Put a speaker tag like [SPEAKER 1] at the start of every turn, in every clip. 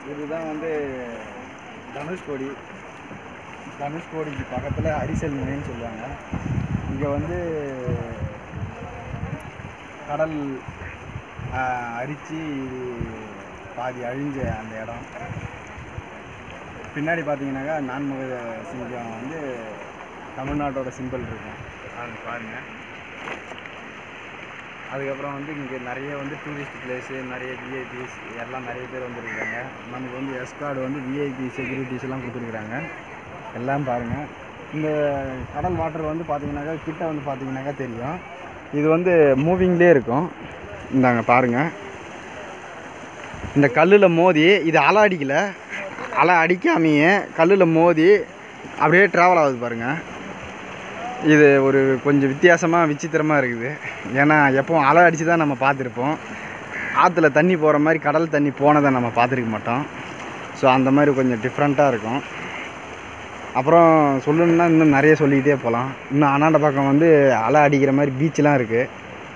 [SPEAKER 1] இதுதான் வந்து தனுஷ்கோடி தனுஷ்கோடிக்கு பக்கத்தில் அரிசல் முனைன்னு சொல்லுவாங்க இங்கே வந்து கடல் ஆஹ், அரிச்சு பாதி அழிஞ்ச அந்த இடம் பின்னாடி பார்த்தீங்கன்னாக்கா நான்முக சிங்கம் வந்து தமிழ்நாட்டோட சிம்பிள் இருக்கும் அது பாருங்கள் அதுக்கப்புறம் வந்து இங்கே நிறைய வந்து டூரிஸ்ட் பிளேஸு நிறைய விஐபிஸ் எல்லாம் நிறைய பேர் வந்துருக்காங்க நமக்கு வந்து எஸ்கார்டு வந்து விஐபி செக்யூரிட்டிஸ் எல்லாம் கொடுத்துருக்குறாங்க எல்லாம் பாருங்கள் இந்த கடல் வாட்டர் வந்து பார்த்தீங்கன்னாக்கா கிட்ட வந்து பார்த்தீங்கன்னாக்கா தெரியும் இது வந்து மூவிங்லேயே இருக்கும் இந்தாங்க பாருங்கள் இந்த கல்லில் மோதி இது அலை அடிக்கல அலை அடிக்காமையே கல்லில் மோதி அப்படியே ட்ராவல் ஆகுது பாருங்கள் இது ஒரு கொஞ்சம் வித்தியாசமாக விசித்திரமாக இருக்குது ஏன்னா எப்பவும் அலை அடித்து தான் நம்ம பார்த்துருப்போம் ஆற்றுல தண்ணி போகிற மாதிரி கடல் தண்ணி போனதை நம்ம பார்த்துருக்க மாட்டோம் ஸோ அந்த மாதிரி கொஞ்சம் டிஃப்ரெண்ட்டாக இருக்கும் அப்புறம் சொல்லணுன்னா இன்னும் நிறைய சொல்லிக்கிட்டே போகலாம் இன்னும் அண்ணாண்ட பக்கம் வந்து அலை அடிக்கிற மாதிரி பீச்செலாம் இருக்குது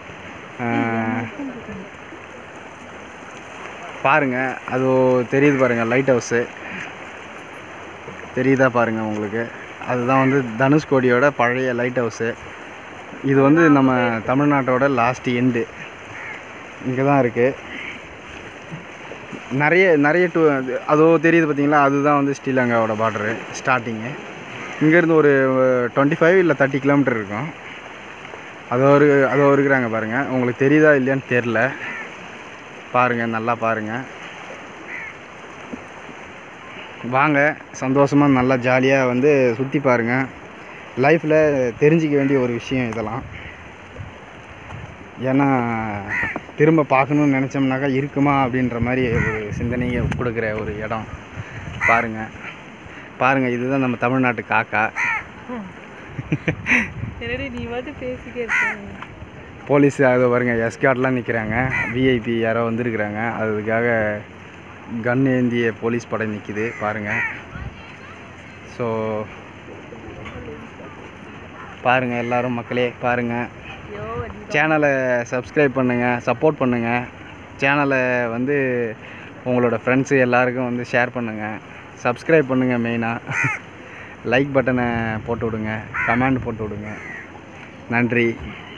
[SPEAKER 1] பாருங்கள் அது தெரியுது பாருங்கள் லைட் ஹவுஸு தெரியுதா பாருங்கள் உங்களுக்கு அதுதான் வந்து தனுஷ்கோடியோட பழைய லைட் ஹவுஸு இது வந்து நம்ம தமிழ்நாட்டோட லாஸ்ட் எண்டு இங்கே தான் இருக்குது நிறைய நிறைய டூ அதோ தெரியுது பார்த்தீங்களா அதுதான் வந்து ஸ்ரீலங்காவோட பார்டரு ஸ்டார்டிங்கு இங்கேருந்து ஒரு டுவெண்ட்டி ஃபைவ் இல்லை தேர்ட்டி கிலோமீட்டர் இருக்கும் அதோ ஒரு அதோ இருக்கிறாங்க பாருங்கள் உங்களுக்கு தெரியுதா இல்லையான்னு தெரில பாருங்கள் நல்லா பாருங்கள் வாங்க சந்தோஷமாக நல்லா ஜாலியாக வந்து சுற்றி பாருங்கள் லைஃப்பில் தெரிஞ்சிக்க வேண்டிய ஒரு விஷயம் இதெல்லாம் ஏன்னா திரும்ப பார்க்கணுன்னு நினச்சோம்னாக்கா இருக்குமா அப்படின்ற மாதிரி ஒரு சிந்தனையை கொடுக்குற ஒரு இடம் பாருங்கள் பாருங்கள் இதுதான் நம்ம தமிழ்நாட்டு காக்கா
[SPEAKER 2] என்னடி நீ மட்டும் பேசிட்டே இருக்க
[SPEAKER 1] போலீஸ் அது பாருங்க எஸ்கார்ட்லாம் நிற்கிறாங்க விஐபி யாரோ வந்திருக்கிறாங்க அதுக்காக கன் ஏந்திய போலீஸ் படை நிற்கிது பாருங்கள் ஸோ பாருங்கள் எல்லாரும் மக்களே பாருங்கள்
[SPEAKER 2] ஐயோ அடி
[SPEAKER 1] சேனலை சப்ஸ்கிரைப் பண்ணுங்கள் சப்போர்ட் பண்ணுங்கள் சேனலை வந்து உங்களோட ஃப்ரெண்ட்ஸு எல்லாருக்கும் வந்து ஷேர் பண்ணுங்கள் சப்ஸ்கிரைப் பண்ணுங்கள் மெயினாக லைக் பட்டனை போட்டு விடுங்க கமெண்ட் போட்டு விடுங்க நன்றி